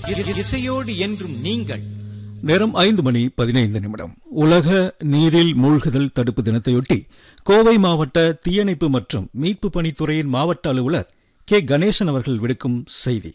இசையோடு என்றும் நீங்கள் நேரம் ஐந்து மணி பதினைந்து நிமிடம் உலக நீரில் மூழ்குதல் தடுப்பு தினத்தையொட்டி கோவை மாவட்ட தீயணைப்பு மற்றும் மீட்பு பணித்துறையின் மாவட்ட அலுவலர் கே கணேசன் அவர்கள் விடுக்கும் செய்தி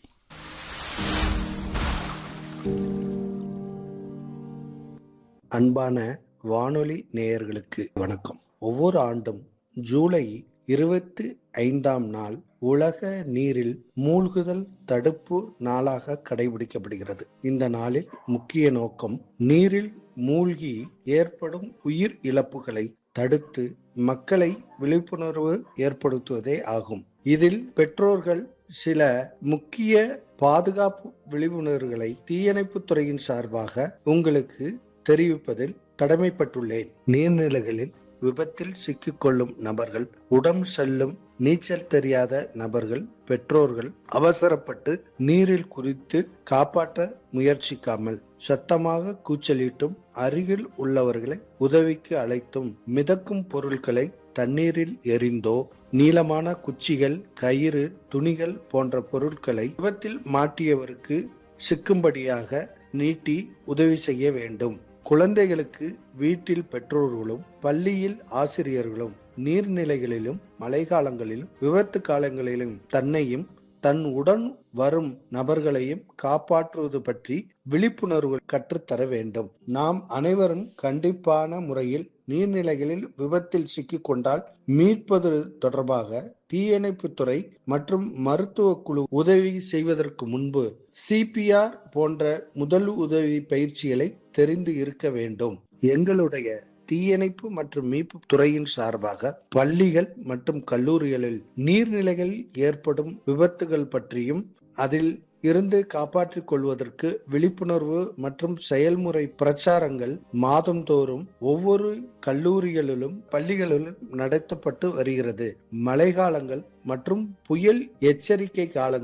அன்பான வானொலி நேயர்களுக்கு வணக்கம் ஒவ்வொரு ஆண்டும் ஜூலை இருபத்தி ஐந்தாம் நாள் உலக நீரில் மூழ்குதல் தடுப்பு நாளாக கடைபிடிக்கப்படுகிறது இந்த நாளில் முக்கிய நோக்கம் நீரில் மூழ்கி ஏற்படும் உயிர் இழப்புகளை தடுத்து மக்களை விழிப்புணர்வு ஏற்படுத்துவதே ஆகும் இதில் பெற்றோர்கள் சில முக்கிய பாதுகாப்பு விழிப்புணர்வுகளை தீயணைப்புத் துறையின் சார்பாக உங்களுக்கு தெரிவிப்பதில் கடமைப்பட்டுள்ளேன் நீர்நிலைகளில் விபத்தில் சிக்கிக்கொள்ளும் நபர்கள் உடம் செல்லும் நீச்சல் தெரியாத நபர்கள் பெற்றோர்கள் அவசரப்பட்டு நீரில் குறித்து காப்பாற்ற முயற்சிக்காமல் சத்தமாக கூச்சலிட்டும் அருகில் உள்ளவர்களை உதவிக்கு அழைத்தும் மிதக்கும் பொருட்களை தண்ணீரில் எரிந்தோ நீளமான குச்சிகள் கயிறு துணிகள் போன்ற பொருட்களை விபத்தில் மாட்டியவருக்கு சிக்கும்படியாக நீட்டி உதவி செய்ய வேண்டும் குழந்தைகளுக்கு வீட்டில் பெற்றோர்களும் பள்ளியில் ஆசிரியர்களும் நீர்நிலைகளிலும் மழைக்காலங்களிலும் விபத்து காலங்களிலும் தன்னையும் தன் உடன் வரும் நபர்களையும் காப்பாற்றுவது பற்றி விழிப்புணர்வு கற்றுத்தர வேண்டும் நாம் அனைவரும் கண்டிப்பான முறையில் நீர்நிலைகளில் விபத்தில் சிக்கிக் கொண்டால் மீட்பது தொடர்பாக தீயணைப்புத்துறை மற்றும் மருத்துவ குழு உதவி செய்வதற்கு முன்பு சிபிஆர் போன்ற முதல் உதவி பயிற்சிகளை தெரிந்து இருக்க வேண்டும் எங்களுடைய தீயணைப்பு மற்றும் மீட்பு துறையின் சார்பாக பள்ளிகள் மற்றும் கல்லூரிகளில் நீர்நிலைகளில் ஏற்படும் விபத்துகள் பற்றியும் அதில் இருந்து காப்பாற்றிக் கொள்வதற்கு விழிப்புணர்வு மற்றும் செயல்முறை பிரச்சாரங்கள் மாதந்தோறும் ஒவ்வொரு கல்லூரிகளிலும் பள்ளிகளிலும் நடத்தப்பட்டு வருகிறது மழைக்காலங்கள் மற்றும் புயல் எச்சரிக்கை காலங்கள்